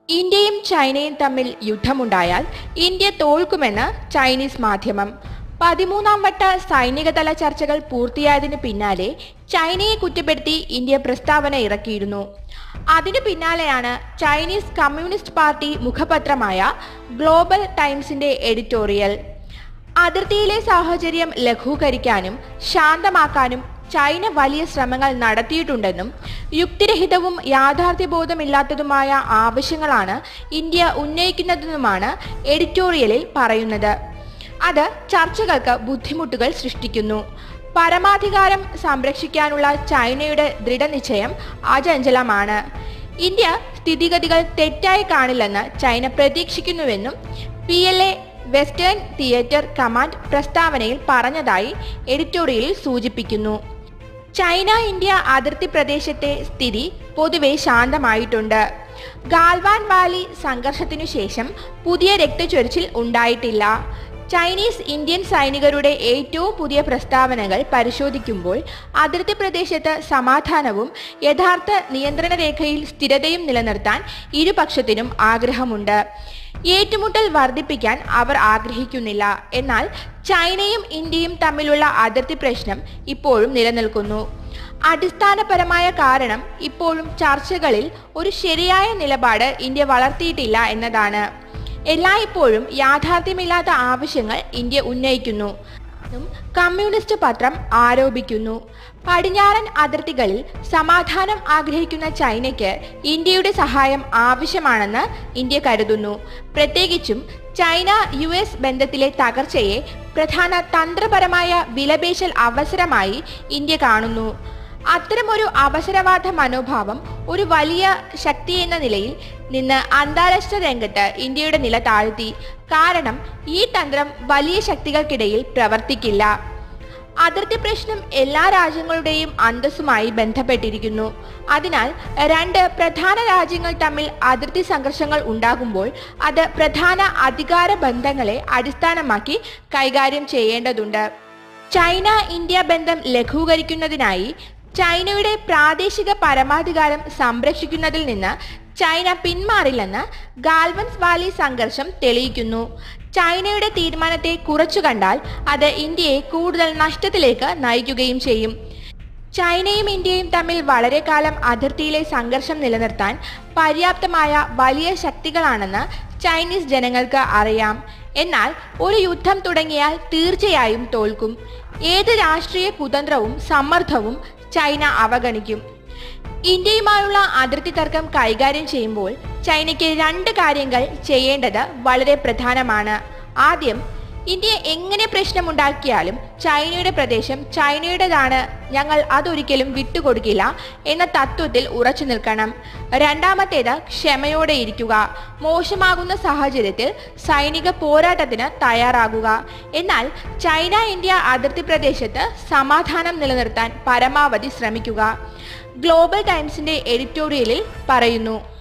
ഇന്ത്യയും ചൈനയും തമ്മിൽ യുദ്ധമുണ്ടായാൽ ഇന്ത്യ തോൽക്കുമെന്ന് ചൈനീസ് മാധ്യമം പതിമൂന്നാം വട്ട സൈനികതല ചർച്ചകൾ പൂർത്തിയായതിനു പിന്നാലെ ചൈനയെ കുറ്റപ്പെടുത്തി ഇന്ത്യ പ്രസ്താവന ഇറക്കിയിരുന്നു അതിനു പിന്നാലെയാണ് ചൈനീസ് കമ്മ്യൂണിസ്റ്റ് പാർട്ടി മുഖപത്രമായ ഗ്ലോബൽ ടൈംസിന്റെ എഡിറ്റോറിയൽ അതിർത്തിയിലെ സാഹചര്യം ലഘൂകരിക്കാനും ശാന്തമാക്കാനും ചൈന വലിയ ശ്രമങ്ങൾ നടത്തിയിട്ടുണ്ടെന്നും യുക്തിരഹിതവും യാഥാർത്ഥ്യബോധമില്ലാത്തതുമായ ആവശ്യങ്ങളാണ് ഇന്ത്യ ഉന്നയിക്കുന്നതെന്നുമാണ് എഡിറ്റോറിയലിൽ പറയുന്നത് അത് ചർച്ചകൾക്ക് ബുദ്ധിമുട്ടുകൾ സൃഷ്ടിക്കുന്നു പരമാധികാരം സംരക്ഷിക്കാനുള്ള ചൈനയുടെ ദൃഢനിശ്ചയം അചഞ്ചലമാണ് ഇന്ത്യ സ്ഥിതിഗതികൾ തെറ്റായി കാണില്ലെന്ന് ചൈന പ്രതീക്ഷിക്കുന്നുവെന്നും P L A western theatre command പ്രസ്താവനയിൽ പറഞ്ഞതായി എഡിറ്റോറിയലിൽ സൂചിപ്പിക്കുന്നു ചൈന ഇന്ത്യ അതിർത്തി പ്രദേശത്തെ സ്ഥിതി പൊതുവെ ശാന്തമായിട്ടുണ്ട് ഗാൽവാൻ വാലി സംഘർഷത്തിനു ശേഷം പുതിയ രക്തച്ചൊരിച്ചിൽ ഉണ്ടായിട്ടില്ല ചൈനീസ് ഇന്ത്യൻ സൈനികരുടെ ഏറ്റവും പുതിയ പ്രസ്താവനകൾ പരിശോധിക്കുമ്പോൾ അതിർത്തി പ്രദേശത്ത് സമാധാനവും യഥാർത്ഥ നിയന്ത്രണ രേഖയിൽ സ്ഥിരതയും നിലനിർത്താൻ ഇരുപക്ഷത്തിനും ആഗ്രഹമുണ്ട് ഏറ്റുമുട്ടൽ വർദ്ധിപ്പിക്കാൻ അവർ ആഗ്രഹിക്കുന്നില്ല എന്നാൽ ചൈനയും ഇന്ത്യയും തമ്മിലുള്ള അതിർത്തി പ്രശ്നം ഇപ്പോഴും നിലനിൽക്കുന്നു അടിസ്ഥാനപരമായ കാരണം ഇപ്പോഴും ചർച്ചകളിൽ ഒരു ശരിയായ നിലപാട് ഇന്ത്യ വളർത്തിയിട്ടില്ല എന്നതാണ് എല്ലായ്പ്പോഴും യാഥാർത്ഥ്യമില്ലാത്ത ആവശ്യങ്ങൾ ഇന്ത്യ ഉന്നയിക്കുന്നു എന്നും കമ്മ്യൂണിസ്റ്റ് പത്രം ആരോപിക്കുന്നു പടിഞ്ഞാറൻ അതിർത്തികളിൽ സമാധാനം ആഗ്രഹിക്കുന്ന ചൈനയ്ക്ക് ഇന്ത്യയുടെ സഹായം ആവശ്യമാണെന്ന് ഇന്ത്യ കരുതുന്നു പ്രത്യേകിച്ചും ചൈന യു എസ് ബന്ധത്തിലെ തകർച്ചയെ പ്രധാന തന്ത്രപരമായ വിലപേശൽ അവസരമായി ഇന്ത്യ കാണുന്നു അത്തരമൊരു അവസരവാദ മനോഭാവം ഒരു വലിയ ശക്തി എന്ന നിലയിൽ നിന്ന് അന്താരാഷ്ട്ര രംഗത്ത് ഇന്ത്യയുടെ നില താഴ്ത്തി കാരണം ഈ തന്ത്രം വലിയ ശക്തികൾക്കിടയിൽ പ്രവർത്തിക്കില്ല അതിർത്തി പ്രശ്നം എല്ലാ രാജ്യങ്ങളുടെയും അന്തസ്സുമായി ബന്ധപ്പെട്ടിരിക്കുന്നു അതിനാൽ രണ്ട് പ്രധാന രാജ്യങ്ങൾ തമ്മിൽ അതിർത്തി സംഘർഷങ്ങൾ ഉണ്ടാകുമ്പോൾ അത് പ്രധാന അധികാര ബന്ധങ്ങളെ അടിസ്ഥാനമാക്കി കൈകാര്യം ചെയ്യേണ്ടതുണ്ട് ചൈന ഇന്ത്യ ബന്ധം ലഘൂകരിക്കുന്നതിനായി ചൈനയുടെ പ്രാദേശിക പരമാധികാരം സംരക്ഷിക്കുന്നതിൽ നിന്ന് ചൈന പിന്മാറില്ലെന്ന് ഗാൽവൻസ് വാലി സംഘർഷം തെളിയിക്കുന്നു ചൈനയുടെ തീരുമാനത്തെ കുറച്ചു കണ്ടാൽ അത് ഇന്ത്യയെ കൂടുതൽ നഷ്ടത്തിലേക്ക് നയിക്കുകയും ചെയ്യും ചൈനയും ഇന്ത്യയും തമ്മിൽ വളരെ കാലം അതിർത്തിയിലെ സംഘർഷം നിലനിർത്താൻ പര്യാപ്തമായ വലിയ ശക്തികളാണെന്ന് ചൈനീസ് ജനങ്ങൾക്ക് അറിയാം എന്നാൽ ഒരു യുദ്ധം തുടങ്ങിയാൽ തീർച്ചയായും തോൽക്കും ഏത് രാഷ്ട്രീയ കുതന്ത്രവും സമ്മർദ്ദവും ചൈന അവഗണിക്കും ഇന്ത്യയുമായുള്ള അതിർത്തി തർക്കം കൈകാര്യം ചെയ്യുമ്പോൾ ചൈനയ്ക്ക് രണ്ട് കാര്യങ്ങൾ ചെയ്യേണ്ടത് വളരെ പ്രധാനമാണ് ആദ്യം ഇന്ത്യ എങ്ങനെ പ്രശ്നമുണ്ടാക്കിയാലും ചൈനയുടെ പ്രദേശം ചൈനയുടേതാണ് ഞങ്ങൾ അതൊരിക്കലും വിട്ടുകൊടുക്കില്ല എന്ന തത്വത്തിൽ ഉറച്ചു നിൽക്കണം രണ്ടാമത്തേത് ക്ഷമയോടെ ഇരിക്കുക മോശമാകുന്ന സാഹചര്യത്തിൽ സൈനിക പോരാട്ടത്തിന് തയ്യാറാകുക എന്നാൽ ചൈന ഇന്ത്യ അതിർത്തി പ്രദേശത്ത് സമാധാനം നിലനിർത്താൻ പരമാവധി ശ്രമിക്കുക ഗ്ലോബൽ ടൈംസിന്റെ എഡിറ്റോറിയലിൽ പറയുന്നു